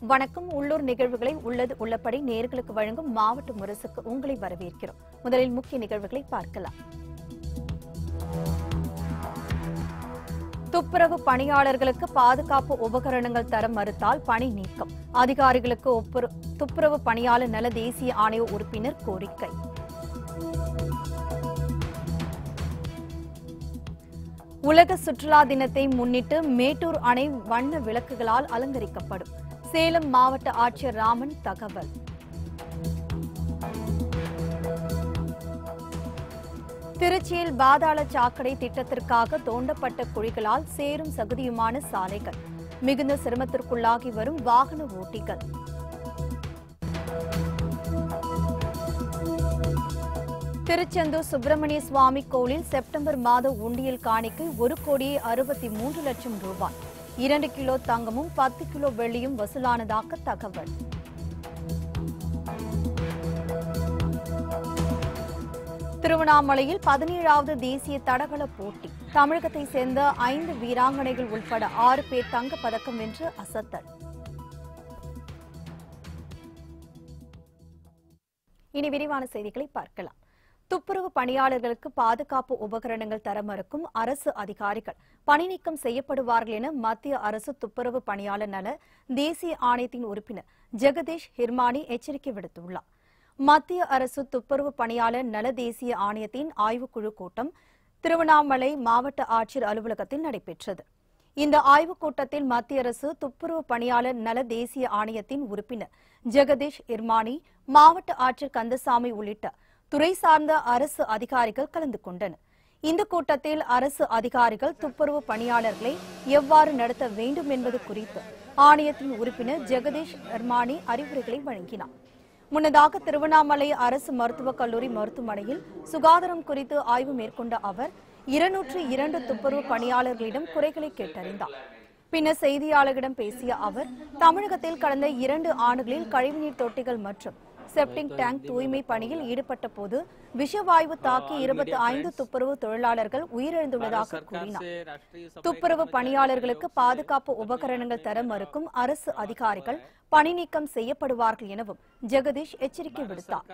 வணக்கம் உள்ளூர் நிகழ்வுகளை உள்ளது உள்ளபடி நேர்களுக்கு வழங்கும் மாவட்ட முரசுக்கு உங்களை வரவேற்கிறோம் முதலில் முக்கிய நிகழ்வுகளை பார்க்கலாம் துப்புரவு பணியாளர்களுக்கு பாதுகாப்பு உபகரணங்கள் தர மறுத்தால் பணி நீக்கம் அதிகாரிகளுக்கு ஒப்புர- துப்புரவு பணியாளர் நல தேசிய ஆணைய உறுப்பினர் கோரிக்கை உலக சுற்றுலா தினத்தை முன்னிட்டு மேட்டூர் அணை வண்ண விளக்குகளால் அலங்கரிக்கப்படும் சேலம் மாவட்ட ஆட்சியர் ராமன் தகவல் திருச்சியில் பாதாள சாக்கடை திட்டத்திற்காக தோண்டப்பட்ட குழிகளால் சேரும் சகுதியுமான சாலைகள் மிகுந்த சிரமத்திற்குள்ளாகி வரும் வாகன ஓட்டிகள் திருச்செந்தூர் சுப்பிரமணிய சுவாமி கோவிலில் செப்டம்பர் மாத உண்டியல் காணிக்கை ஒரு கோடியே அறுபத்தி மூன்று லட்சம் ரூபாய் இரண்டு கிலோ தங்கமும் பத்து கிலோ வெள்ளியும் வசூலானதாக தகவல் திருவண்ணாமலையில் பதினேழாவது தேசிய தடகள போட்டி தமிழகத்தை சேர்ந்த ஐந்து வீராங்கனைகள் உட்பட ஆறு பேர் தங்கப் பதக்கம் வென்று அசத்தல் இனி விரிவான செய்திகளை பார்க்கலாம் துப்புரவு பணியாளர்களுக்கு பாதுகாப்பு உபகரணங்கள் தர மறுக்கும் அரசு அதிகாரிகள் பணிநீக்கம் செய்யப்படுவார்கள் என மத்திய அரசு துப்புரவு பணியாளர் நல தேசிய ஆணையத்தின் உறுப்பினர் ஜெகதீஷ் ஹிர்மானி எச்சரிக்கை விடுத்துள்ளார் மத்திய அரசு துப்புரவு பணியாளர் நல தேசிய ஆணையத்தின் ஆய்வுக்குழு கூட்டம் திருவண்ணாமலை மாவட்ட ஆட்சியர் அலுவலகத்தில் நடைபெற்றது இந்த ஆய்வுக் கூட்டத்தில் மத்திய அரசு துப்புரவு பணியாளர் நல தேசிய ஆணையத்தின் உறுப்பினர் ஜெகதீஷ் இர்மானி மாவட்ட ஆட்சியர் கந்தசாமி உள்ளிட்ட துறை சார்ந்த அரசு அதிகாரிகள் கலந்து கொண்டனர் இந்த கூட்டத்தில் அரசு அதிகாரிகள் துப்புரவு பணியாளர்களை எவ்வாறு நடத்த வேண்டும் என்பது குறித்து ஆணையத்தின் உறுப்பினர் ஜெகதீஷ் இர்மானி அறிவுரைகளை வழங்கினார் முன்னதாக திருவண்ணாமலை அரசு மருத்துவக் கல்லூரி மருத்துவமனையில் சுகாதாரம் குறித்து ஆய்வு மேற்கொண்ட அவர் இருநூற்று இரண்டு துப்புரவு பணியாளர்களிடம் குறைகளை கேட்டறிந்தார் பின்னர் செய்தியாளர்களிடம் பேசிய அவர் தமிழகத்தில் கடந்த இரண்டு ஆண்டுகளில் கழிவுநீர் தொட்டிகள் மற்றும் செப்டிங் டேங்க் தூய்மை பணியில் ஈடுபட்ட போது விஷவாயு தாக்கி இருபத்தி ஐந்து துப்புரவு தொழிலாளர்கள் உயிரிழந்துள்ளதாக கூறினார் துப்புரவு பணியாளர்களுக்கு பாதுகாப்பு உபகரணங்கள் தர மறுக்கும் அரசு அதிகாரிகள் பணி நீக்கம் செய்யப்படுவார்கள் எனவும் ஜெகதீஷ் எச்சரிக்கை விடுத்தார்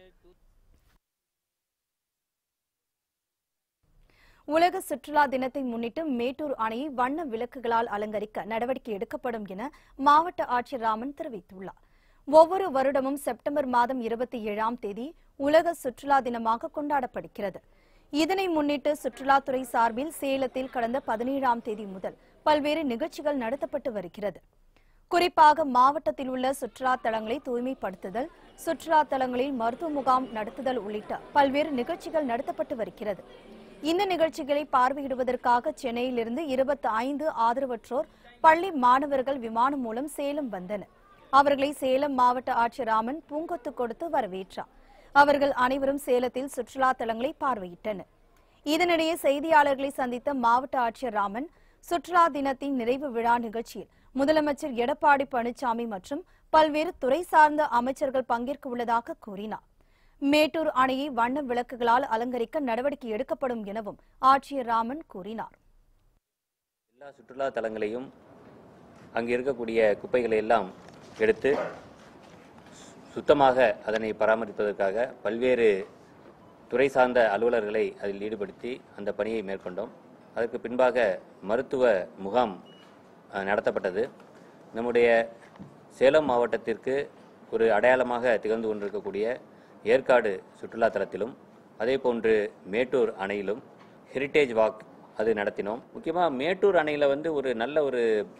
உலக சுற்றுலா தினத்தை முன்னிட்டு மேட்டூர் அணையை வண்ண விளக்குகளால் அலங்கரிக்க நடவடிக்கை எடுக்கப்படும் என மாவட்ட ஆட்சியர் ராமன் தெரிவித்துள்ளார் ஒவ்வொரு வருடமும் செப்டம்பர் மாதம் இருபத்தி ஏழாம் தேதி உலக சுற்றுலா தினமாக கொண்டாடப்படுகிறது இதனை முன்னிட்டு சுற்றுலாத்துறை சார்பில் சேலத்தில் கடந்த பதினேழாம் தேதி முதல் பல்வேறு நிகழ்ச்சிகள் நடத்தப்பட்டு வருகிறது குறிப்பாக மாவட்டத்தில் உள்ள சுற்றுலா தலங்களை தூய்மைப்படுத்துதல் சுற்றுலா தலங்களில் மருத்துவ முகாம் நடத்துதல் உள்ளிட்ட பல்வேறு நிகழ்ச்சிகள் நடத்தப்பட்டு வருகிறது இந்த நிகழ்ச்சிகளை பார்வையிடுவதற்காக சென்னையிலிருந்து இருபத்தி ஐந்து ஆதரவற்றோர் பள்ளி மாணவர்கள் விமானம் மூலம் சேலம் வந்தனர் அவர்களை சேலம் மாவட்ட ஆட்சியர் ராமன் பூங்கொத்து கொடுத்து வரவேற்றார் அவர்கள் அனைவரும் சேலத்தில் சுற்றுலா தலங்களை பார்வையிட்டனர் இதனிடையே செய்தியாளர்களை சந்தித்த மாவட்ட ஆட்சியர் ராமன் சுற்றுலா தினத்தின் நிறைவு விழா நிகழ்ச்சியில் முதலமைச்சர் எடப்பாடி பழனிசாமி மற்றும் பல்வேறு துறை சார்ந்த அமைச்சர்கள் பங்கேற்க உள்ளதாக கூறினார் மேட்டூர் அணையை வண்ண விளக்குகளால் அலங்கரிக்க நடவடிக்கை எடுக்கப்படும் எனவும் ஆட்சியர் ராமன் கூறினார் எல்லா சுற்றுலா தலங்களையும் அங்கே இருக்கக்கூடிய குப்பைகளை எல்லாம் எடுத்து சு- சுத்தமாக அதனை பராமரிப்பதற்காக பல்வேறு துறை சார்ந்த அலுவலர்களை அதில் ஈடுபடுத்தி அந்த பணியை மேற்கொண்டோம் அதற்கு பின்பாக மருத்துவ முகாம் அஹ், நடத்தப்பட்டது நம்முடைய சேலம் மாவட்டத்திற்கு ஒரு அடையாளமாக திகழ்ந்து கொண்டிருக்கக்கூடிய ஏற்காடு சுற்றுலா தலத்திலும் அதே போன்று மேட்டூர் அணையிலும் ஹெரிட்டேஜ் வாக் அது நடத்தினோம் முக்கியமாக மேட்டூர் அணையில் வந்து ஒரு நல்ல ஒரு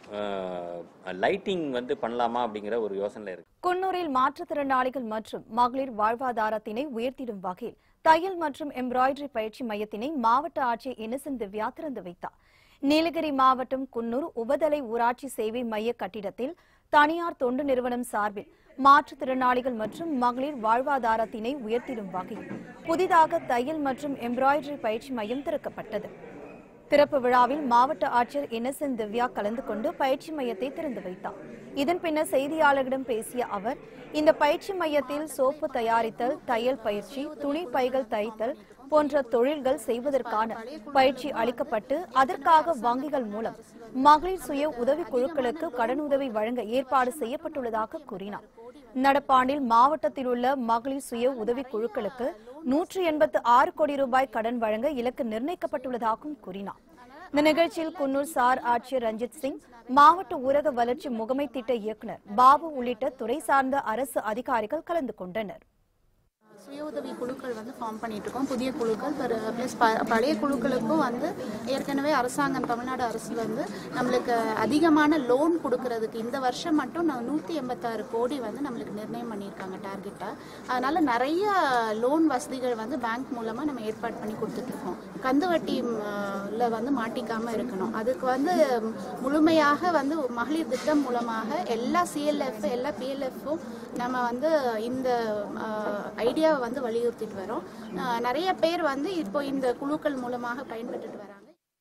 லைட்டிங் வந்து பண்ணலாமா அப்படிங்கிற ஒரு யோசனை இருக்கு குன்னூரில் மாற்றுத்திறனாளிகள் மற்றும் மகளிர் வாழ்வாதாரத்தினை உயர்த்திடும் வகையில் தையல் மற்றும் எம்ப்ராய்டரி பயிற்சி மையத்தினை மாவட்ட ஆட்சியர் இன்னசென்ட் திவ்யா திறந்து வைத்தார் நீலகிரி மாவட்டம் குன்னூர் உபதலை ஊராட்சி சேவை மைய கட்டிடத்தில் தனியார் தொண்டு நிறுவனம் சார்பில் மாற்றுத்திறனாளிகள் மற்றும் மகளிர் வாழ்வாதாரத்தினை உயர்த்திடும் வகையில் புதிதாக தையல் மற்றும் எம்ப்ராய்டரி பயிற்சி மையம் திறக்கப்பட்டது திறப்பு விழாவில் மாவட்ட ஆட்சியர் இன்னசென்ட் திவ்யா கலந்து கொண்டு பயிற்சி மையத்தை திறந்து வைத்தார் இதன் பின்னர் செய்தியாளர்களிடம் பேசிய அவர் இந்த பயிற்சி மையத்தில் சோப்பு தயாரித்தல் தையல் பயிற்சி துணி பைகள் தைத்தல் போன்ற தொழில்கள் செய்வதற்கான பயிற்சி அளிக்கப்பட்டு அதற்காக வங்கிகள் மூலம் மகளிர் சுய உதவி குழுக்களுக்கு கடனுதவி வழங்க ஏற்பாடு செய்யப்பட்டுள்ளதாக கூறினார் நடப்பாண்டில் மாவட்டத்தில் உள்ள மகளிர் சுய உதவி குழுக்களுக்கு நூற்று எண்பத்து ஆறு கோடி ரூபாய் கடன் வழங்க இலக்கு நிர்ணயிக்கப்பட்டுள்ளதாகவும் கூறினார் இந்த நிகழ்ச்சியில் குன்னூர் சார் ஆட்சியர் ரஞ்சித் சிங் மாவட்ட ஊரக வளர்ச்சி முகமை திட்ட இயக்குநர் பாபு உள்ளிட்ட துறை சார்ந்த அரசு அதிகாரிகள் கலந்து கொண்டனர் சுய உதவி குழுக்கள் வந்து ஃபார்ம் பண்ணிட்டு இருக்கோம் புதிய குழுக்கள் ப்ளஸ் பழைய குழுக்களுக்கும் வந்து ஏற்கனவே அரசாங்கம் தமிழ்நாடு அரசு வந்து நம்மளுக்கு அதிகமான லோன் கொடுக்கறதுக்கு இந்த வருஷம் மட்டும் நான் நூற்றி எண்பத்தாறு கோடி வந்து நம்மளுக்கு நிர்ணயம் பண்ணியிருக்காங்க டார்கெட்டை அதனால நிறைய லோன் வசதிகள் வந்து பேங்க் மூலமாக நம்ம ஏற்பாடு பண்ணி கொடுத்துட்ருக்கோம் கந்து வட்டி ம், ல வந்து மாட்டிக்காமல் இருக்கணும் அதுக்கு வந்து முழுமையாக வந்து மகளிர் திட்டம் மூலமாக எல்லா சிஎல்எஃப் எல்லா பிஎல்எஃப்பும் நம்ம வந்து இந்த ஐடியாவை வந்து வலியுறுத்திட்டு வரோம் அஹ், நிறைய பேர் வந்து இப்போ இந்த குழுக்கள் மூலமாக பயன்பெற்றுட்டு வராங்க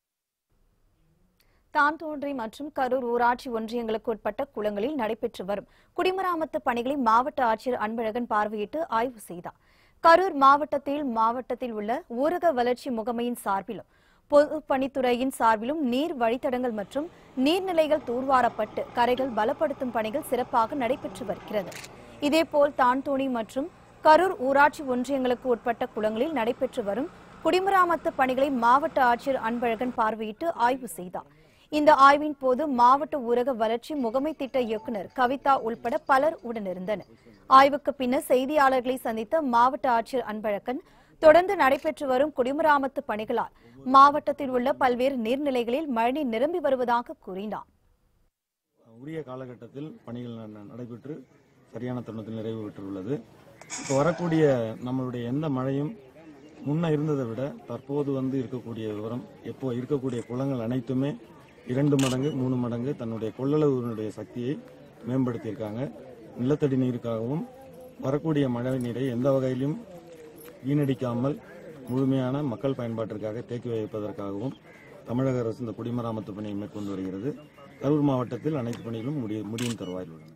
தான்தோன்றி மற்றும் கரூர் ஊராட்சி ஒன்றியங்களுக்கு உட்பட்ட குளங்களில் நடைபெற்று வரும் குடிமராமத்து பணிகளை மாவட்ட ஆட்சியர் அன்பழகன் பார்வையிட்டு ஆய்வு செய்தார் கரூர் மாவட்டத்தில் மாவட்டத்தில் உள்ள ஊரக வளர்ச்சி முகமையின் சார்பிலும் பொதுப்பணித்துறையின் சார்பிலும் நீர் வழித்தடங்கள் மற்றும் நீர்நிலைகள் தூர்வாரப்பட்டு கரைகள் பலப்படுத்தும் பணிகள் சிறப்பாக நடைபெற்று வருகிறது இதேபோல் தான்தோணி மற்றும் கரூர் ஊராட்சி ஒன்றியங்களுக்கு உட்பட்ட குளங்களில் நடைபெற்று வரும் குடிமராமத்து பணிகளை மாவட்ட ஆட்சியர் அன்பழகன் பார்வையிட்டு ஆய்வு செய்தார் இந்த ஆய்வின் போது மாவட்ட ஊரக வளர்ச்சி முகமை திட்ட இயக்குநர் கவிதா உள்பட பலர் உடனிருந்தனர் ஆய்வுக்கு பின்னர் செய்தியாளர்களை சந்தித்த மாவட்ட ஆட்சியர் அன்பழகன் தொடர்ந்து நடைபெற்று வரும் குடிமராமத்து பணிகளால் மாவட்டத்தில் உள்ள பல்வேறு நீர்நிலைகளில் மழைநீர் நிரம்பி வருவதாக கூறினார் உரிய காலகட்டத்தில் பணிகள் ந- நடைபெற்று சரியான தருணத்தில் நிறைவு பெற்றுள்ளது இப்போ வரக்கூடிய நம்மளுடைய எந்த மழையும் முன்ன இருந்ததை விட தற்போது வந்து இருக்கக்கூடிய விவரம் எப்போ இருக்கக்கூடிய குளங்கள் அனைத்துமே இரண்டு மடங்கு மூணு மடங்கு தன்னுடைய கொள்ளளவினுடைய சக்தியை மேம்படுத்தியிருக்காங்க நிலத்தடி நீருக்காகவும் வரக்கூடிய மழை நீரை எந்த வகையிலும் வீணடிக்காமல் முழுமையான மக்கள் பயன்பாட்டிற்காக தேக்கி வைப்பதற்காகவும் தமிழக அரசு இந்த குடிமராமத்து பணியை மேற்கொண்டு வருகிறது கரூர் மாவட்டத்தில் அனைத்து பணிகளும் முடிய முடியும் தருவாயில் உள்ளன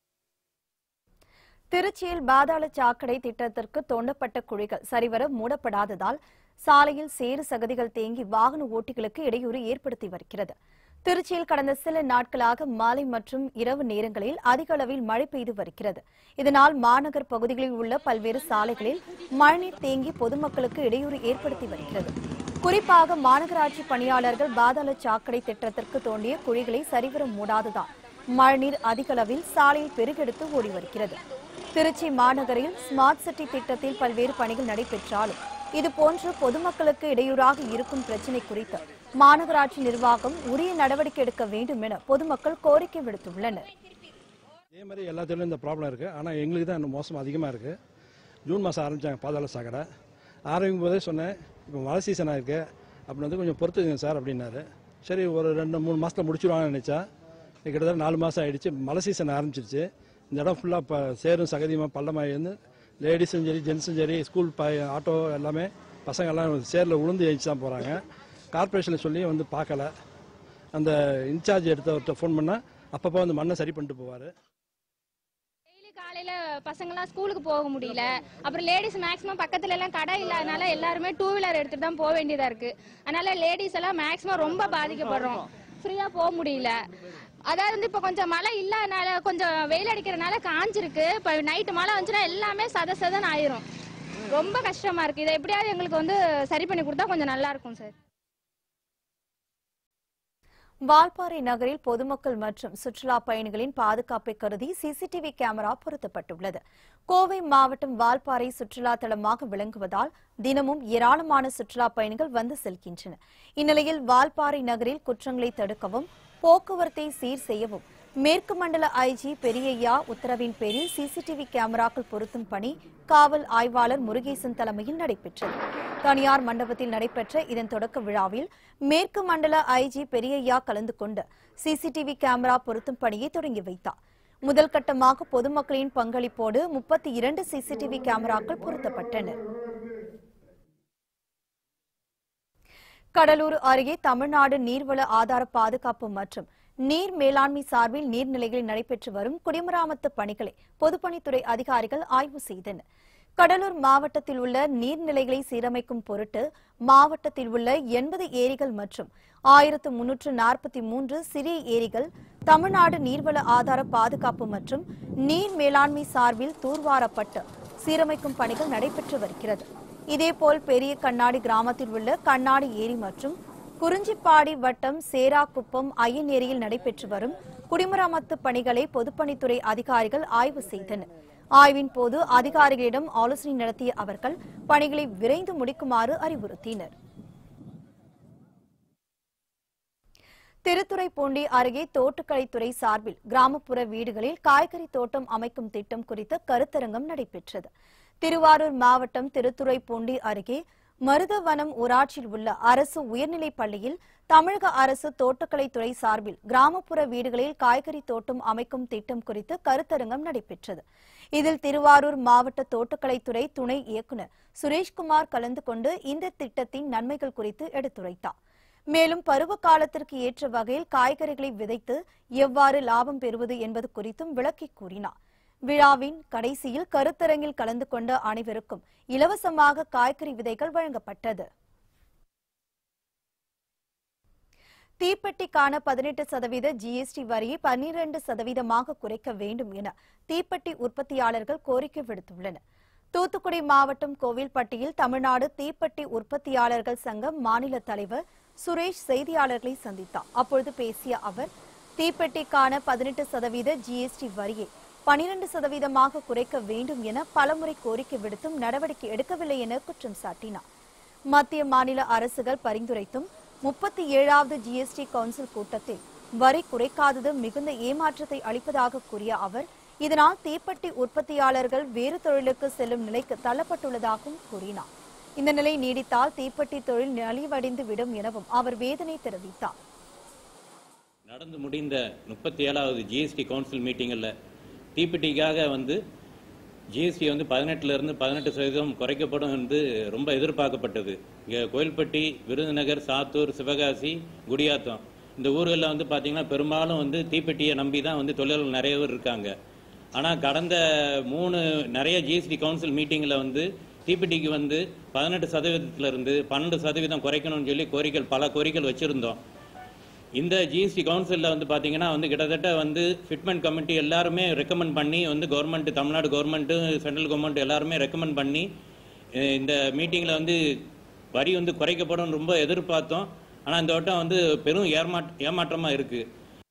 திருச்சியில் பாதாள சாக்கடை திட்டத்திற்கு தோண்டப்பட்ட குழிகள் சரிவர மூடப்படாததால் சாலையில் சேறு சகதிகள் தேங்கி வாகன ஓட்டிகளுக்கு இடையூறு ஏற்படுத்தி வருகிறது திருச்சியில் கடந்த சில நாட்களாக மாலை மற்றும் இரவு நேரங்களில் அதிக அளவில் மழை பெய்து வருகிறது இதனால் மாநகர் பகுதிகளில் உள்ள பல்வேறு சாலைகளில் மழைநீர் தேங்கி பொதுமக்களுக்கு இடையூறு ஏற்படுத்தி வருகிறது குறிப்பாக மாநகராட்சி பணியாளர்கள் பாதாள சாக்கடை திட்டத்திற்கு தோண்டிய குழிகளை சரிவர மூடாததால் மழைநீர் அதிக அளவில் சாலையில் பெருகெடுத்து ஓடி வருகிறது திருச்சி மாநகரில் ஸ்மார்ட் சிட்டி திட்டத்தில் பல்வேறு பணிகள் நடைபெற்றாலும் இதுபோன்று பொதுமக்களுக்கு இடையூறாக இருக்கும் பிரச்சினை குறித்து மாநகராட்சி நிர்வாகம் உரிய நடவடிக்கை எடுக்க வேண்டும் என பொதுமக்கள் கோரிக்கை விடுத்துள்ளனர் இதே மாதிரி எல்லாத்துலேயும் இந்த ப்ராப்ளம் இருக்குது ஆனால் எங்களுக்கு தான் இன்னும் மோசம் அதிகமாக இருக்குது ஜூன் மாதம் ஆரம்பித்தாங்க பாதாள சாக்கடை ஆரம்பிக்கும் போதே சொன்னேன் இப்போ மழை சீசனாக இருக்குது அப்படி வந்து கொஞ்சம் பொறுத்துக்குங்க சார் அப்படின்னாரு சரி ஒரு ரெண்டு மூணு மாதத்தில் முடிச்சிடுவாங்கன்னு நினச்சா கிட்டத்தட்ட நாலு மாதம் ஆயிடுச்சு மழை சீசன் ஆரம்பிச்சிருச்சு இந்த இடம் ஃபுல்லாக இப்போ சேரும் சகதியமாக பள்ளமாக இருந்து லேடிஸும் சரி ஜென்ஸும் சரி ஸ்கூல் ப ஆட்டோ எல்லாமே பசங்க எல்லாம் சேரில் உளுந்து எழுச்சி தான் போகிறாங்க கார்ப்பரேஷனில் சொல்லி வந்து பார்க்கல அந்த இன்சார்ஜ் எடுத்தவர்கிட்ட ஃபோன் பண்ணால் அப்பப்போ வந்து மண்ணை சரி பண்ணிட்டு போவார் டெய்லி காலையில பசங்கலாம் ஸ்கூலுக்கு போக முடியல அப்புறம் லேடிஸ் மேக்ஸிமம் பக்கத்துல எல்லாம் கடை இல்லாதனால எல்லாருமே டூ வீலர் எடுத்துட்டு தான் போக வேண்டியதா இருக்கு அதனால லேடிஸ் எல்லாம் மேக்ஸிமம் ரொம்ப பாதிக்கப்படுறோம் ஃப்ரீயா போக முடியல அதாவது வந்து இப்ப கொஞ்சம் மழை இல்லாதனால கொஞ்சம் வெயில் அடிக்கிறனால காஞ்சிருக்கு இப்ப நைட்டு மழை வந்துச்சுன்னா எல்லாமே சத சதன்னு ஆயிரும் ரொம்ப கஷ்டமா இருக்கு இதை எப்படியாவது எங்களுக்கு வந்து சரி பண்ணி கொடுத்தா கொஞ்சம் நல்லா இருக்கும் சார் வால்பாறை நகரில் பொதுமக்கள் மற்றும் சுற்றுலா பயணிகளின் பாதுகாப்பை கருதி சிசிடிவி கேமரா பொருத்தப்பட்டுள்ளது கோவை மாவட்டம் வால்பாறை சுற்றுலா தலமாக விளங்குவதால் தினமும் ஏராளமான சுற்றுலா பயணிகள் வந்து செல்கின்றனர் இந்நிலையில் வால்பாறை நகரில் குற்றங்களை தடுக்கவும் போக்குவரத்தை சீர் செய்யவும் மேற்கு மண்டல ஐஜி பெரியய்யா உத்தரவின் பேரில் சிசிடிவி கேமராக்கள் பொருத்தும் பணி காவல் ஆய்வாளர் முருகேசன் தலைமையில் நடைபெற்றது தனியார் மண்டபத்தில் நடைபெற்ற இதன் தொடக்க விழாவில் மேற்கு மண்டல ஐஜி பெரியய்யா கலந்து கொண்டு சிசிடிவி கேமரா பொருத்தும் பணியை தொடங்கி வைத்தார் முதல் கட்டமாக பொதுமக்களின் பங்களிப்போடு முப்பத்தி இரண்டு சிசிடிவி கேமராக்கள் பொருத்தப்பட்டன கடலூர் அருகே தமிழ்நாடு நீர்வள ஆதார பாதுகாப்பு மற்றும் நீர் மேலாண்மை சார்பில் நீர்நிலைகளில் நடைபெற்று வரும் குடிமராமத்து பணிகளை பொதுப்பணித்துறை அதிகாரிகள் ஆய்வு செய்தனர் கடலூர் மாவட்டத்தில் உள்ள நீர்நிலைகளை சீரமைக்கும் பொருட்டு மாவட்டத்தில் உள்ள எண்பது ஏரிகள் மற்றும் ஆயிரத்து முன்னூற்று நாற்பத்தி மூன்று சிறிய ஏரிகள் தமிழ்நாடு நீர்வள ஆதார பாதுகாப்பு மற்றும் நீர் மேலாண்மை சார்பில் தூர்வாரப்பட்டு சீரமைக்கும் பணிகள் நடைபெற்று வருகிறது இதேபோல் பெரிய கண்ணாடி கிராமத்தில் உள்ள கண்ணாடி ஏரி மற்றும் குறிஞ்சிப்பாடி வட்டம் சேராக்குப்பம் ஐயன் ஏரியில் நடைபெற்று வரும் குடிமராமத்து பணிகளை பொதுப்பணித்துறை அதிகாரிகள் ஆய்வு செய்தனர் ஆய்வின் போது அதிகாரிகளிடம் ஆலோசனை நடத்திய அவர்கள் பணிகளை விரைந்து முடிக்குமாறு அறிவுறுத்தினர் திருத்துறைப்பூண்டி அருகே தோட்டக்கலைத்துறை சார்பில் கிராமப்புற வீடுகளில் காய்கறி தோட்டம் அமைக்கும் திட்டம் குறித்த கருத்தரங்கம் நடைபெற்றது திருவாரூர் மாவட்டம் திருத்துறைப்பூண்டி அருகே மருதவனம் ஊராட்சியில் உள்ள அரசு உயர்நிலைப் பள்ளியில் தமிழக அரசு தோட்டக்கலைத்துறை சார்பில் கிராமப்புற வீடுகளில் காய்கறி தோட்டம் அமைக்கும் திட்டம் குறித்து கருத்தரங்கம் நடைபெற்றது இதில் திருவாரூர் மாவட்ட தோட்டக்கலைத்துறை துணை இயக்குநர் சுரேஷ்குமார் கலந்து கொண்டு இந்த திட்டத்தின் நன்மைகள் குறித்து எடுத்துரைத்தார் மேலும் பருவ காலத்திற்கு ஏற்ற வகையில் காய்கறிகளை விதைத்து எவ்வாறு லாபம் பெறுவது என்பது குறித்தும் விளக்கி கூறினார் விழாவின் கடைசியில் கருத்தரங்கில் கலந்து கொண்ட அனைவருக்கும் இலவசமாக காய்கறி விதைகள் வழங்கப்பட்டது தீப்பெட்டிக்கான பதினெட்டு சதவீத ஜிஎஸ்டி வரியை பன்னிரண்டு சதவீதமாக குறைக்க வேண்டும் என தீப்பெட்டி உற்பத்தியாளர்கள் கோரிக்கை விடுத்துள்ளனர் தூத்துக்குடி மாவட்டம் கோவில்பட்டியில் தமிழ்நாடு தீப்பெட்டி உற்பத்தியாளர்கள் சங்கம் மாநில தலைவர் சுரேஷ் செய்தியாளர்களை சந்தித்தார் அப்பொழுது பேசிய அவர் தீப்பெட்டிக்கான பதினெட்டு சதவீத ஜிஎஸ்டி வரியை பனிரெண்டு சதவீதமாக குறைக்க வேண்டும் என பலமுறை கோரிக்கை விடுத்தும் நடவடிக்கை எடுக்கவில்லை என குற்றம் சாட்டினார் மத்திய மாநில அரசுகள் பரிந்துரைத்தும் முப்பத்தி ஏழாவது ஜிஎஸ்டி கவுன்சில் கூட்டத்தில் வரி குறைக்காதது மிகுந்த ஏமாற்றத்தை அளிப்பதாக கூறிய அவர் இதனால் தீப்பெட்டி உற்பத்தியாளர்கள் வேறு தொழிலுக்கு செல்லும் நிலைக்கு தள்ளப்பட்டுள்ளதாகவும் கூறினார் இந்த நிலை நீடித்தால் தீப்பெட்டி தொழில் நலிவடைந்து விடும் எனவும் அவர் வேதனை தெரிவித்தார் நடந்து முடிந்த முப்பத்தி ஏழாவது ஜிஎஸ்டி கவுன்சில் மீட்டிங்கில் தீப்பெட்டிக்காக வந்து ஜிஎஸ்டி வந்து பதினெட்டுலேருந்து பதினெட்டு சதவீதம் குறைக்கப்படும் என்று ரொம்ப எதிர்பார்க்கப்பட்டது இங்கே கோயில்பட்டி விருதுநகர் சாத்தூர் சிவகாசி குடியாத்தம் இந்த ஊர்களில் வந்து பார்த்திங்கன்னா பெரும்பாலும் வந்து தீப்பெட்டியை நம்பி தான் வந்து தொழிலாளர்கள் நிறைய பேர் இருக்காங்க ஆனால் கடந்த மூணு நிறைய ஜிஎஸ்டி கவுன்சில் மீட்டிங்கில் வந்து தீப்பெட்டிக்கு வந்து பதினெட்டு சதவீதத்திலிருந்து பன்னெண்டு சதவீதம் குறைக்கணும்னு சொல்லி கோரிக்கை பல கோரிக்கைகள் வச்சுருந்தோம் இந்த ஜிஎஸ்டி கவுன்சிலில் வந்து பார்த்தீங்கன்னா வந்து கிட்டத்தட்ட வந்து ஃபிட்மெண்ட் கமிட்டி எல்லாருமே ரெக்கமெண்ட் பண்ணி வந்து government Tamil Nadu government central government எல்லாருமே ரெக்கமெண்ட் பண்ணி அஹ் இந்த மீட்டிங்கில் வந்து வரி வந்து குறைக்கப்படும் ரொம்ப எதிர்பார்த்தோம் ஆனால் இந்த வட்டம் வந்து பெரும் ஏமாட் ஏமாற்றமாக இருக்குது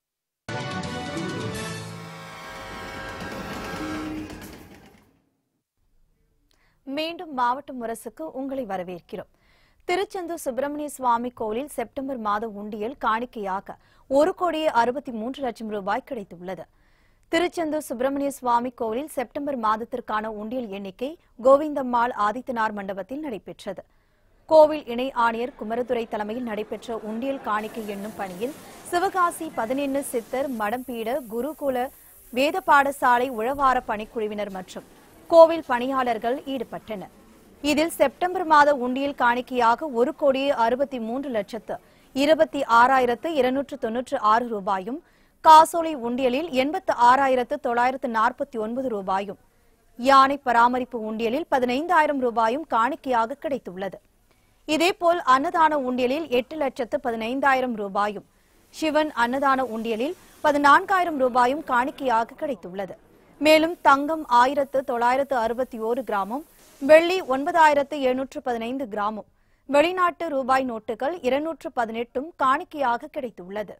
மீண்டும் மாவட்ட முரசுக்கு உங்களை வரவேற்கிறோம் திருச்செந்தூர் சுப்பிரமணிய சுவாமி கோயிலில் செப்டம்பர் மாத உண்டியல் காணிக்கையாக ஒரு கோடியே அறுபத்தி மூன்று லட்சம் ரூபாய் கிடைத்துள்ளது திருச்செந்தூர் சுப்பிரமணிய சுவாமி கோயிலில் செப்டம்பர் மாதத்திற்கான உண்டியல் எண்ணிக்கை கோவிந்தம்மாள் ஆதித்தனார் மண்டபத்தில் நடைபெற்றது கோவில் இணை ஆணையர் குமரதுரை தலைமையில் நடைபெற்ற உண்டியல் காணிக்கை எண்ணும் பணியில் சிவகாசி பதினெண்ணு சித்தர் மடம்பீட குருகுல வேத பாடசாலை உழவார பணிக்குழுவினர் மற்றும் கோவில் பணியாளர்கள் ஈடுபட்டனர் இதில் செப்டம்பர் மாத உண்டியல் காணிக்கையாக ஒரு கோடியே அறுபத்தி மூன்று லட்சத்து இருபத்தி ஆறாயிரத்து இருநூற்று தொன்னூற்று ஆறு ரூபாயும் காசோலை உண்டியலில் எண்பத்து ஆறாயிரத்து தொள்ளாயிரத்து நாற்பத்தி ஒன்பது ரூபாயும் யானை பராமரிப்பு உண்டியலில் பதினைந்தாயிரம் ரூபாயும் காணிக்கையாக கிடைத்துள்ளது இதேபோல் அன்னதான உண்டியலில் எட்டு லட்சத்து பதினைந்தாயிரம் ரூபாயும் சிவன் அன்னதான உண்டியலில் பதினான்காயிரம் ரூபாயும் காணிக்கையாக கிடைத்துள்ளது மேலும் தங்கம் ஆயிரத்து தொள்ளாயிரத்து அறுபத்தி ஓரு கிராமும் வெள்ளி ஒன்பதாயிரத்து எழுநூற்று பதினைந்து கிராமும் வெளிநாட்டு ரூபாய் நோட்டுகள் இருநூற்று பதினெட்டும் காணிக்கையாக கிடைத்துள்ளது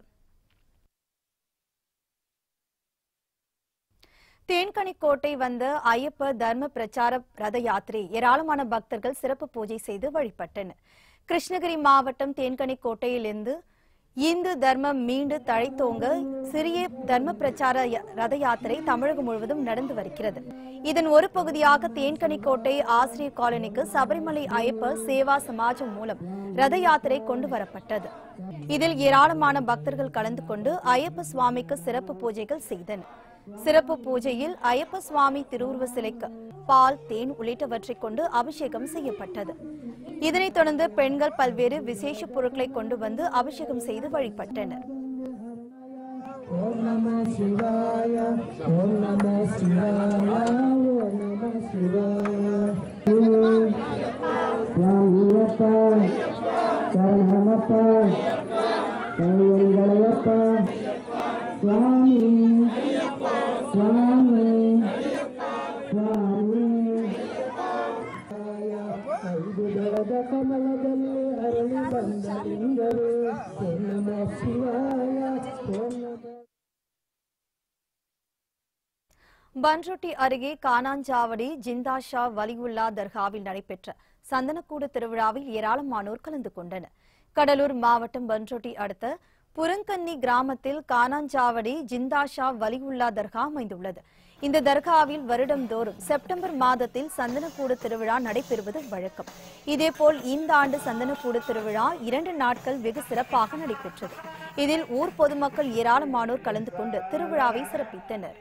தேன்கனிக்கோட்டை வந்த ஐயப்ப தர்ம பிரச்சார ரத யாத்திரை ஏராளமான பக்தர்கள் சிறப்பு பூஜை செய்து வழிபட்டனர் கிருஷ்ணகிரி மாவட்டம் தேன்கனிக்கோட்டையிலிருந்து இந்து தர்மம் மீண்டு தழைத்தோங்க சிறிய தர்ம பிரச்சார ய- ரத யாத்திரை தமிழகம் முழுவதும் நடந்து வருகிறது இதன் ஒரு பகுதியாக தேன்கனிக்கோட்டை ஆசிரியர் காலனிக்கு சபரிமலை ஐயப்ப சேவா சமாஜம் மூலம் ரத யாத்திரை கொண்டு வரப்பட்டது இதில் ஏராளமான பக்தர்கள் கலந்து கொண்டு ஐயப்ப சுவாமிக்கு சிறப்பு பூஜைகள் செய்தனர் சிறப்பு பூஜையில் ஐயப்ப சுவாமி திருவுருவ சிலைக்கு பால் தேன் உள்ளிட்டவற்றை கொண்டு அபிஷேகம் செய்யப்பட்டது இதனைத் தொடர்ந்து பெண்கள் பல்வேறு விசேஷ பொருட்களை கொண்டு வந்து அபிஷேகம் செய்து வழிபட்டனர் பன்ருட்டி அருகே கானாஞ்சாவடி ஜிந்தாஷா வலியுல்லா தர்காவில் நடைபெற்ற சந்தனக்கூடு திருவிழாவில் ஏராளமானோர் கலந்து கொண்டனர் கடலூர் மாவட்டம் பன்ருட்டி அடுத்த புரங்கன்னி கிராமத்தில் கானாஞ்சாவடி ஜிந்தாஷா வலியுல்லா தர்கா அமைந்துள்ளது இந்த தர்காவில் வருடம்தோறும் செப்டம்பர் மாதத்தில் சந்தனக்கூடு திருவிழா நடைபெறுவது வழக்கம் இதேபோல் இந்த ஆண்டு சந்தனக்கூடு திருவிழா இரண்டு நாட்கள் வெகு சிறப்பாக நடைபெற்றது இதில் ஊர் பொதுமக்கள் ஏராளமானோர் கலந்து கொண்டு திருவிழாவை சிறப்பித்தனர்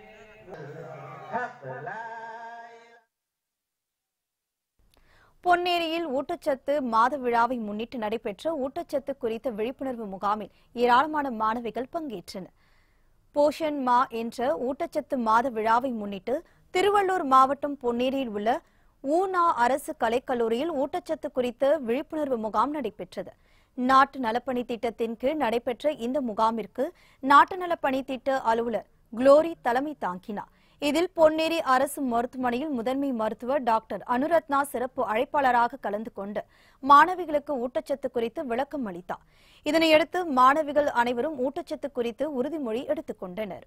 பொன்னேரியில் ஊட்டச்சத்து மாத விழாவை முன்னிட்டு நடைபெற்ற ஊட்டச்சத்து குறித்த விழிப்புணர்வு முகாமில் ஏராளமான மாணவிகள் பங்கேற்றனர் போஷன் மா என்ற ஊட்டச்சத்து மாத விழாவை முன்னிட்டு திருவள்ளூர் மாவட்டம் பொன்னேரியில் உள்ள ஊனா அரசு கலைக்கல்லூரியில் ஊட்டச்சத்து குறித்த விழிப்புணர்வு முகாம் நடைபெற்றது நாட்டு நலப்பணி திட்டத்தின் கீழ் நடைபெற்ற இந்த முகாமிற்கு நாட்டு நலப்பணி திட்ட அலுவலர் குளோரி தலைமை தாங்கினார் இதில் பொன்னேரி அரசு மருத்துவமனையில் முதன்மை மருத்துவர் டாக்டர் அனுரத்னா சிறப்பு அழைப்பாளராக கலந்து கொண்டு மாணவிகளுக்கு ஊட்டச்சத்து குறித்து விளக்கம் அளித்தார் இதனையடுத்து மாணவிகள் அனைவரும் ஊட்டச்சத்து குறித்து உறுதிமொழி எடுத்துக் கொண்டனர்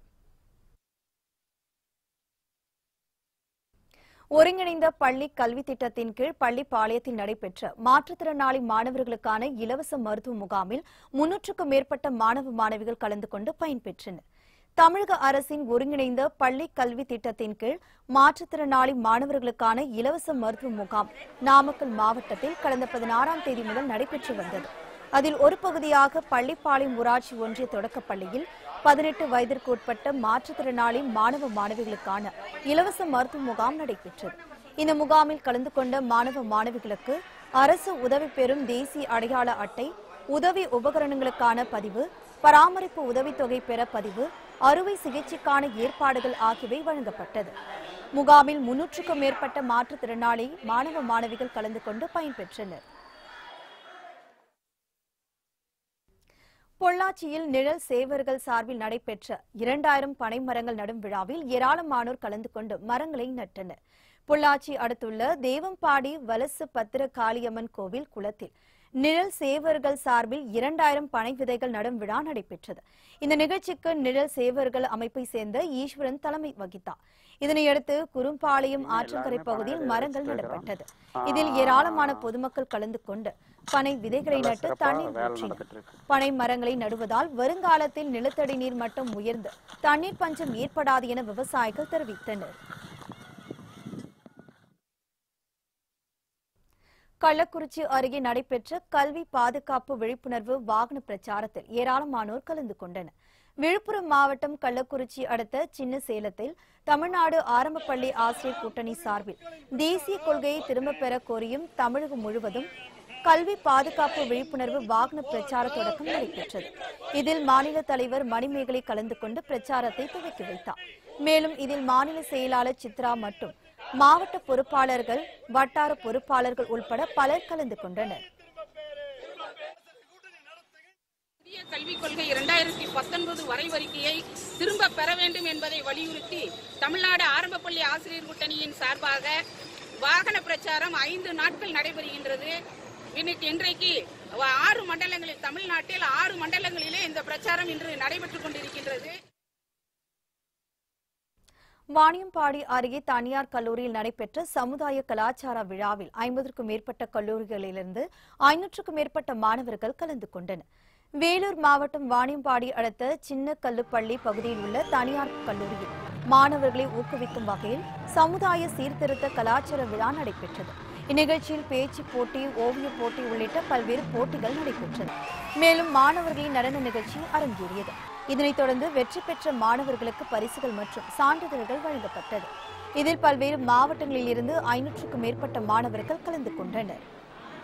ஒருங்கிணைந்த பள்ளி கல்வி திட்டத்தின் கீழ் பள்ளிப்பாளையத்தில் நடைபெற்ற மாற்றுத்திறனாளி மாணவர்களுக்கான இலவச மருத்துவ முகாமில் முன்னூற்றுக்கும் மேற்பட்ட மாணவ மாணவிகள் கலந்து கொண்டு பயன்பெற்றனர் தமிழக அரசின் ஒருங்கிணைந்த பள்ளி கல்வி திட்டத்தின் கீழ் மாற்றுத்திறனாளி மாணவர்களுக்கான இலவச மருத்துவ முகாம் நாமக்கல் மாவட்டத்தில் கடந்த பதினாறாம் தேதி முதல் நடைபெற்று வந்தது அதில் ஒரு பகுதியாக பள்ளிப்பாளையம் ஊராட்சி ஒன்றிய தொடக்கப் பள்ளியில் பதினெட்டு வயதிற்கு உட்பட்ட மாற்றுத்திறனாளி மாணவ மாணவிகளுக்கான இலவச மருத்துவ முகாம் நடைபெற்றது இந்த முகாமில் கலந்து கொண்ட மாணவ மாணவிகளுக்கு அரசு உதவி பெறும் தேசிய அடையாள அட்டை உதவி உபகரணங்களுக்கான பதிவு பராமரிப்பு உதவித்தொகை பெற பதிவு அறுவை சிகிச்சைக்கான ஏற்பாடுகள் ஆகியவை வழங்கப்பட்டது முகாமில் முன்னூற்றுக்கும் மேற்பட்ட மாற்றுத்திறனாளி மாணவ மாணவிகள் கலந்து கொண்டு பயன்பெற்றனர் பொள்ளாச்சியில் நிழல் சேவர்கள் சார்பில் நடைபெற்ற இரண்டாயிரம் பனை மரங்கள் நடும் விழாவில் ஏராளமானோர் கலந்து கொண்டு மரங்களை நட்டனர் பொள்ளாச்சி அடுத்துள்ள தேவம்பாடி வலசு பத்திர காளியம்மன் கோவில் குளத்தில் நிழல் சேவர்கள் சார்பில் இரண்டாயிரம் பனை விதைகள் நடும் விழா நடைபெற்றது இந்த நிகழ்ச்சிக்கு நிழல் சேவர்கள் அமைப்பை சேர்ந்த ஈஸ்வரன் தலைமை வகித்தார் இதனையடுத்து குறும்பாளையம் ஆற்றங்கரை பகுதியில் மரங்கள் நடப்பட்டது இதில் ஏராளமான பொதுமக்கள் கலந்து கொண்டு பனை விதைகளை நட்டு தண்ணீர் ஊற்றினர் பனை மரங்களை நடுவதால் வருங்காலத்தில் நிலத்தடி நீர் மட்டம் உயர்ந்து தண்ணீர் பஞ்சம் ஏற்படாது என விவசாயிகள் தெரிவித்தனர் கள்ளக்குறிச்சி அருகே நடைபெற்ற கல்வி பாதுகாப்பு விழிப்புணர்வு வாகன பிரச்சாரத்தில் ஏராளமானோர் கலந்து கொண்டனர் விழுப்புரம் மாவட்டம் கள்ளக்குறிச்சி அடுத்த சின்ன சேலத்தில் தமிழ்நாடு ஆரம்ப பள்ளி ஆசிரியர் கூட்டணி சார்பில் தேசிய கொள்கையை திரும்பப் பெற கோரியும் தமிழகம் முழுவதும் கல்வி பாதுகாப்பு விழிப்புணர்வு வாகன பிரச்சார தொடக்கம் நடைபெற்றது இதில் மாநில தலைவர் மணிமேகலை கலந்து கொண்டு பிரச்சாரத்தை துவக்கி வைத்தார் மேலும் இதில் மாநில செயலாளர் சித்ரா மற்றும் மாவட்ட பொறுப்பாளர்கள் வட்டார பொறுப்பாளர்கள் உள்பட பலர் கலந்து கொண்டனர் புதிய கல்விக் கொள்கை இரண்டாயிரத்தி பத்தொன்பது வரைவறிக்கையை திரும்ப பெற வேண்டும் என்பதை வலியுறுத்தி தமிழ்நாடு ஆரம்ப பள்ளி ஆசிரியர் கூட்டணியின் சார்பாக வாகன பிரச்சாரம் ஐந்து நாட்கள் நடைபெறுகின்றது இன்னைக்கு இன்றைக்கு ஆறு மண்டலங்களில் தமிழ்நாட்டில் ஆறு மண்டலங்களிலே இந்த பிரச்சாரம் இன்று நடைபெற்றுக் கொண்டிருக்கின்றது வாணியம்பாடி அருகே தனியார் கல்லூரியில் நடைபெற்ற சமுதாய கலாச்சார விழாவில் ஐம்பதற்கும் மேற்பட்ட கல்லூரிகளிலிருந்து ஐநூற்றுக்கும் மேற்பட்ட மாணவர்கள் கலந்து கொண்டனர் வேலூர் மாவட்டம் வாணியம்பாடி அடுத்த சின்ன கல்லுப்பள்ளி பகுதியில் உள்ள தனியார் கல்லூரியில் மாணவர்களை ஊக்குவிக்கும் வகையில் சமுதாய சீர்திருத்த கலாச்சார விழா நடைபெற்றது இந்நிகழ்ச்சியில் பேச்சு போட்டி ஓவியப் போட்டி உள்ளிட்ட பல்வேறு போட்டிகள் நடைபெற்றன மேலும் மாணவர்களின் நடன நிகழ்ச்சி அரங்கேறியது இதனைத் தொடர்ந்து வெற்றி பெற்ற மாணவர்களுக்கு பரிசுகள் மற்றும் சான்றிதழ்கள் வழங்கப்பட்டது இதில் பல்வேறு மாவட்டங்களில் இருந்து ஐநூற்றுக்கும் மேற்பட்ட மாணவர்கள் கலந்து கொண்டனர்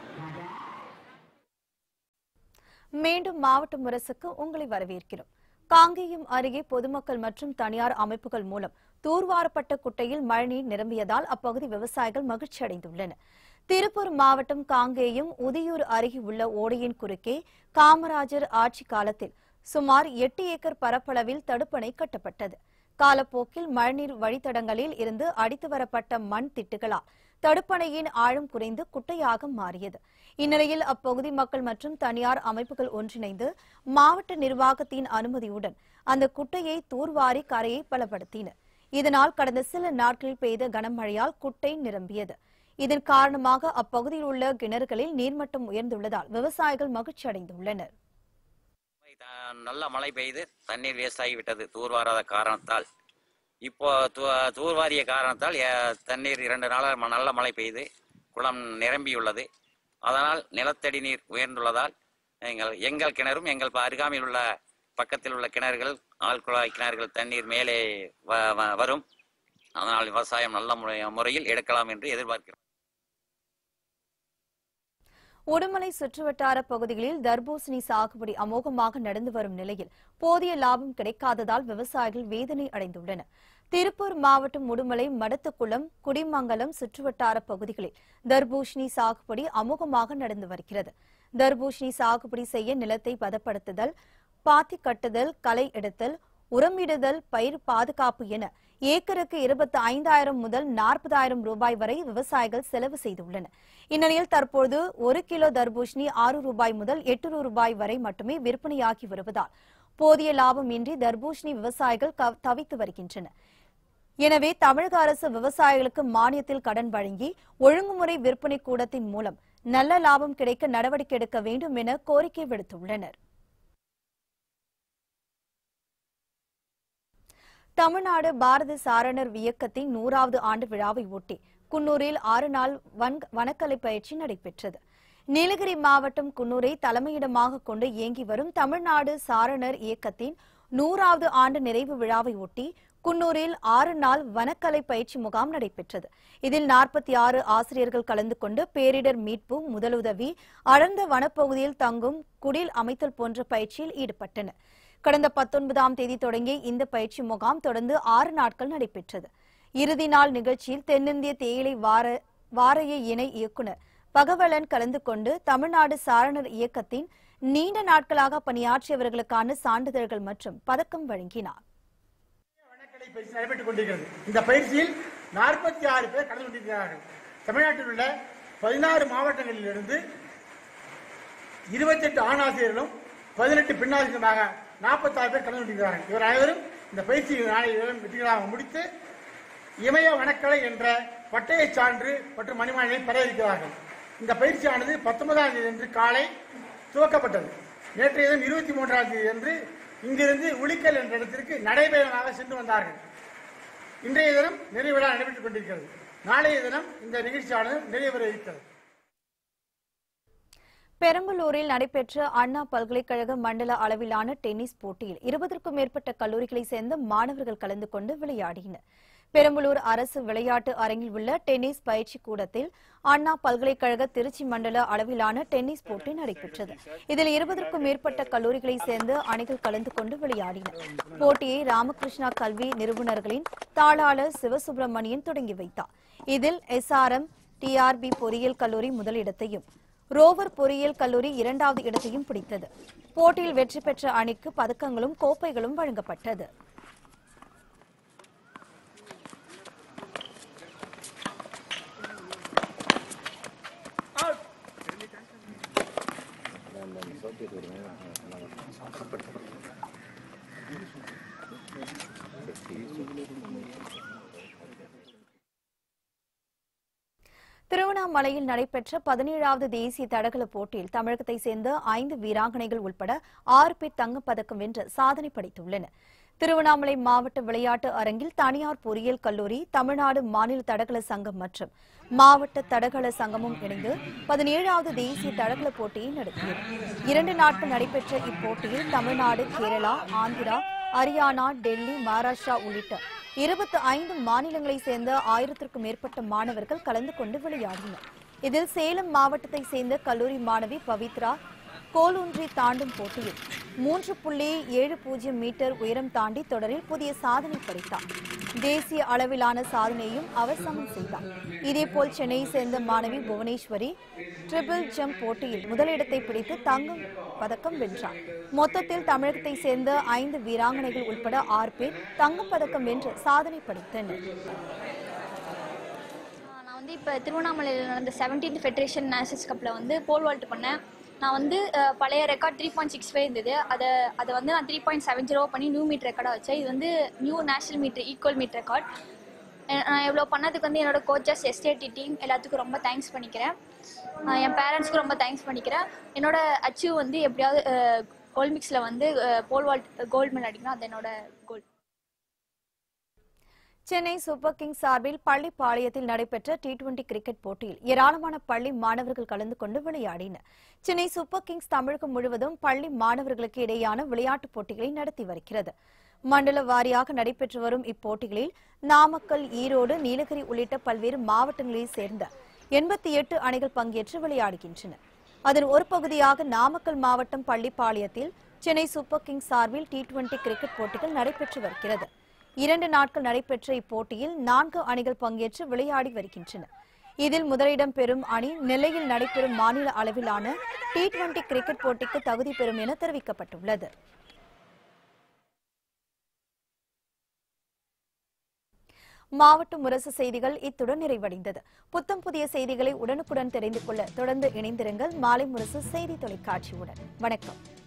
மீண்டும் மாவட்ட முரசுக்கு உங்களை வரவேற்கிறோம் காங்கேயம் அருகே பொதுமக்கள் மற்றும் தனியார் அமைப்புகள் மூலம் தூர்வாரப்பட்ட குட்டையில் மழைநீர் நிரம்பியதால் அப்பகுதி விவசாயிகள் மகிழ்ச்சி அடைந்துள்ளனர் திருப்பூர் மாவட்டம் காங்கேயம் உதியூர் அருகே உள்ள ஓடையின் குறுக்கே காமராஜர் ஆட்சி காலத்தில் சுமார் எட்டு ஏக்கர் பரப்பளவில் தடுப்பணை கட்டப்பட்டது காலப்போக்கில் மழைநீர் வழித்தடங்களில் இருந்து அடித்து வரப்பட்ட மண் திட்டுகளால் தடுப்பணையின் ஆழம் குறைந்து குட்டையாக மாறியது இந்நிலையில் அப்பகுதி மக்கள் மற்றும் தனியார் அமைப்புகள் ஒன்றிணைந்து மாவட்ட நிர்வாகத்தின் அனுமதியுடன் அந்த குட்டையை தூர்வாரி கரையை பலப்படுத்தினர் இதனால் கடந்த சில நாட்களில் பெய்த கனமழையால் குட்டை நிரம்பியது இதன் காரணமாக அப்பகுதியில் உள்ள கிணறுகளில் நீர்மட்டம் உயர்ந்துள்ளதால் விவசாயிகள் மகிழ்ச்சி அடைந்துள்ளனர் த- நல்ல மழை பெய்து தண்ணீர் வேஸ்ட் ஆகிவிட்டது தூர்வாராத காரணத்தால் இப்போ தூ- தூர்வாரிய காரணத்தால் எ- தண்ணீர் இரண்டு நாளாக ம- நல்ல மழை பெய்து குளம் நிரம்பியுள்ளது அதனால் நிலத்தடி நீர் உயர்ந்துள்ளதால் எங்கள் எங்கள் கிணறும் எங்கள் ப- அருகாமையில் உள்ள பக்கத்தில் உள்ள கிணறுகள் ஆழ்குழாய் கிணறுகள் தண்ணீர் மேலே வ- வ- வரும் அதனால் விவசாயம் நல்ல முறை- முறையில் எடுக்கலாம் என்று எதிர்பார்க்கிறோம் உடுமலை சுற்றுவட்டார பகுதிகளில் தர்பூசணி சாகுபடி அமோகமாக நடந்து வரும் நிலையில் போதிய லாபம் கிடைக்காததால் விவசாயிகள் வேதனை அடைந்துள்ளனர் திருப்பூர் மாவட்டம் உடுமலை மடத்துக்குளம் குடிமங்கலம் சுற்றுவட்டார பகுதிகளில் தர்பூஷணி சாகுபடி அமோகமாக நடந்து வருகிறது தர்பூஷணி சாகுபடி செய்ய நிலத்தை பதப்படுத்துதல் பாத்தி கட்டுதல் களை எடுத்தல் உரமிடுதல் பயிர் பாதுகாப்பு என ஏக்கருக்கு இருபத்தி ஐந்தாயிரம் முதல் நாற்பதாயிரம் ரூபாய் வரை விவசாயிகள் செலவு செய்துள்ளனர் இந்நிலையில் தற்போது ஒரு கிலோ தர்பூஷணி ஆறு ரூபாய் முதல் எட்டு ரூபாய் வரை மட்டுமே விற்பனையாகி வருவதால் போதிய லாபம் இன்றி தர்பூஷணி விவசாயிகள் கவ- தவித்து வருகின்றனர் எனவே தமிழக அரசு விவசாயிகளுக்கு மானியத்தில் கடன் வழங்கி ஒழுங்குமுறை விற்பனை கூடத்தின் மூலம் நல்ல லாபம் கிடைக்க நடவடிக்கை எடுக்க வேண்டும் என கோரிக்கை விடுத்துள்ளனர் தமிழ்நாடு பாரத சாரணர் இயக்கத்தின் நூறாவது ஆண்டு விழாவை ஒட்டி குன்னூரில் ஆறு நாள் வன்க- வனக்கலை பயிற்சி நடைபெற்றது நீலகிரி மாவட்டம் குன்னூரை தலைமையிடமாக கொண்டு இயங்கி வரும் தமிழ்நாடு சாரணர் இயக்கத்தின் நூறாவது ஆண்டு நிறைவு விழாவை ஒட்டி குன்னூரில் ஆறு நாள் வனக்கலை பயிற்சி முகாம் நடைபெற்றது இதில் நாற்பத்தி ஆறு ஆசிரியர்கள் கலந்து கொண்டு பேரிடர் மீட்பு முதலுதவி அடர்ந்த வனப்பகுதியில் தங்கும் குடில் அமைத்தல் போன்ற பயிற்சியில் ஈடுபட்டனர் கடந்த பத்தொன்பதாம் தேதி தொடங்கிய இந்த பயிற்சி முகாம் தொடர்ந்து ஆறு நாட்கள் நடைபெற்றது இறுதி நாள் நிகழ்ச்சியில் தென்னிந்திய தேயிலை வார வாரிய இணை இயக்குனர் பகவலன் கலந்து கொண்டு தமிழ்நாடு சாரணர் இயக்கத்தின் நீண்ட நாட்களாக பணியாற்றியவர்களுக்கான சான்றிதழ்கள் மற்றும் பதக்கம் வழங்கினார் வனக்கலை பயிற்சி நடைபெற்றுக் கொண்டிருக்கிறது இந்த பயிற்சியில் நாற்பத்தி ஆறு பேர் கலந்து கொண்டிருக்கிறார்கள் தமிழ்நாட்டில் உள்ள பதினாறு மாவட்டங்களிலிருந்து இருபத்தெட்டு ஆணாசிரியர்களும் பதினெட்டு பெண்ணாசிரியருமாக நாற்பத்தாறு பேர் கலந்து கொண்டிருக்கிறார்கள் இவர் அனைவரும் இந்த பயிற்சியை நாளையுடன் வெற்றிகரமாக முடித்து இமய வனக்கலை என்ற பட்டயச் சான்று மற்றும் மணிமாளிகை பெற இருக்கிறார்கள் இந்த பயிற்சியானது பத்தொன்பதாம் தேதி அன்று காலை துவக்கப்பட்டது நேற்றைய தினம் இருபத்தி மூன்றாம் தேதி அன்று இங்கிருந்து உளிக்கல் என்ற இடத்திற்கு நடைபயணமாக சென்று வந்தார்கள் இன்றைய தினம் நிறைவு விழா நடைபெற்றுக் கொண்டிருக்கிறது நாளைய தினம் இந்த நிகழ்ச்சியானது நிறைவேற இருக்கிறது பெரம்பலூரில் நடைபெற்ற அண்ணா பல்கலைக்கழக மண்டல அளவிலான டென்னிஸ் போட்டியில் இருபதற்கும் மேற்பட்ட கல்லூரிகளைச் சேர்ந்த மாணவர்கள் கலந்து கொண்டு விளையாடினர் பெரம்பலூர் அரசு விளையாட்டு அரங்கில் உள்ள டென்னிஸ் பயிற்சி கூடத்தில் அண்ணா பல்கலைக்கழக திருச்சி மண்டல அளவிலான டென்னிஸ் போட்டி நடைபெற்றது இதில் இருபதற்கும் மேற்பட்ட கல்லூரிகளைச் சேர்ந்த அணிகள் கலந்து கொண்டு விளையாடின போட்டியை ராமகிருஷ்ணா கல்வி நிறுவனர்களின் தாளாளர் சிவசுப்பிரமணியன் தொடங்கி வைத்தார் இதில் எஸ்ஆர்எம் டிஆர்பி பொறியியல் கல்லூரி முதலிடத்தையும் ரோவர் பொறியியல் கல்லூரி இரண்டாவது இடத்தையும் பிடித்தது போட்டியில் வெற்றி பெற்ற அணிக்கு பதக்கங்களும் கோப்பைகளும் வழங்கப்பட்டது திருவண்ணாமலையில் நடைபெற்ற பதினேழாவது தேசிய தடகள போட்டியில் தமிழகத்தை சேர்ந்த ஐந்து வீராங்கனைகள் உட்பட ஆறு பேர் தங்கப்பதக்கம் வென்று சாதனை படைத்துள்ளனர் திருவண்ணாமலை மாவட்ட விளையாட்டு அரங்கில் தனியார் பொறியியல் கல்லூரி தமிழ்நாடு மாநில தடகள சங்கம் மற்றும் மாவட்ட தடகள சங்கமும் இணைந்து பதினேழாவது தேசிய தடகள போட்டியை நடத்தியது இரண்டு நாட்கள் நடைபெற்ற இப்போட்டியில் தமிழ்நாடு கேரளா ஆந்திரா ஹரியானா டெல்லி மகாராஷ்டிரா உள்ளிட்ட இருபத்தி ஐந்து மாநிலங்களைச் சேர்ந்த ஆயிரத்திற்கும் மேற்பட்ட மாணவர்கள் கலந்து கொண்டு விளையாடினர் இதில் சேலம் மாவட்டத்தைச் சேர்ந்த கல்லூரி மாணவி பவித்ரா கோலூன்றி தாண்டும் போட்டியில் மூன்று புள்ளி ஏழு பூஜ்ஜியம் மீட்டர் உயரம் தாண்டி தொடரில் புதிய சாதனை படைத்தார் தேசிய அளவிலான சாதனையும் அவர் சமன் செய்தார் இதேபோல் சென்னையை சேர்ந்த மாணவி புவனேஸ்வரி ட்ரிபிள் ஜம்ப் போட்டியில் முதலிடத்தை பிடித்து தங்கம் பதக்கம் வென்றார் மொத்தத்தில் தமிழகத்தை சேர்ந்த ஐந்து வீராங்கனைகள் உட்பட ஆறு பேர் தங்கம் பதக்கம் வென்று சாதனை படைத்தனர் நான் வந்து இப்போ திருவண்ணாமலையில் நடந்த செவன்டீன்த் ஃபெடரேஷன் நேஷனல்ஸ் கப்பில் வந்து போல் வால்ட் பண்ணேன் நான் வந்து அஹ், பழைய record three point six five இருந்தது அதை அதை வந்து நான் த்ரீ பாயிண்ட் செவன் ஜீரோ பண்ணி நியூ மீட் ரெக்கார்டாக வச்சேன் இது வந்து new national meet equal meet record நான் இவ்வளோ பண்ணதுக்கு வந்து என்னோட கோச்சஸ் எஸ்டேடி டீம் எல்லாத்துக்கும் ரொம்ப தேங்க்ஸ் பண்ணிக்கிறேன் அஹ், என் பேரண்ட்ஸ்க்கு ரொம்ப தேங்க்ஸ் பண்ணிக்கிறேன் என்னோட அச்சீவ் வந்து எப்படியாவது ஒலிம்பிக்ஸில் வந்து போல் வால்ட் கோல்டு மெடல் அடிக்கணும் அது என்னோட கோல் சென்னை சூப்பர் கிங்ஸ் சார்பில் பள்ளிப்பாளையத்தில் நடைபெற்ற டி டுவெண்டி கிரிக்கெட் போட்டியில் ஏராளமான பள்ளி மாணவர்கள் கலந்து கொண்டு விளையாடினர் சென்னை சூப்பர் கிங்ஸ் தமிழகம் முழுவதும் பள்ளி மாணவர்களுக்கு இடையேயான விளையாட்டுப் போட்டிகளை நடத்தி வருகிறது மண்டல வாரியாக நடைபெற்று வரும் இப்போட்டிகளில் நாமக்கல் ஈரோடு நீலகிரி உள்ளிட்ட பல்வேறு மாவட்டங்களைச் சேர்ந்த எண்பத்தி எட்டு அணிகள் பங்கேற்று விளையாடுகின்றன அதன் ஒரு பகுதியாக நாமக்கல் மாவட்டம் பள்ளிப்பாளையத்தில் சென்னை சூப்பர் கிங்ஸ் சார்பில் டி டுவெண்டி கிரிக்கெட் போட்டிகள் நடைபெற்று வருகிறது இரண்டு நாட்கள் நடைபெற்ற இப்போட்டியில் நான்கு அணிகள் பங்கேற்று விளையாடி வருகின்றன இதில் முதலிடம் பெறும் அணி நெல்லையில் நடைபெறும் மாநில அளவிலான டி டுவெண்டி கிரிக்கெட் போட்டிக்கு தகுதி பெறும் என தெரிவிக்கப்பட்டுள்ளது மாவட்ட முரசு செய்திகள் இத்துடன் நிறைவடைந்தது புத்தம் புதிய செய்திகளை உடனுக்குடன் தெரிந்து கொள்ள தொடர்ந்து இணைந்திருங்கள் மாலை முரசு செய்தி தொலைக்காட்சியுடன் வணக்கம்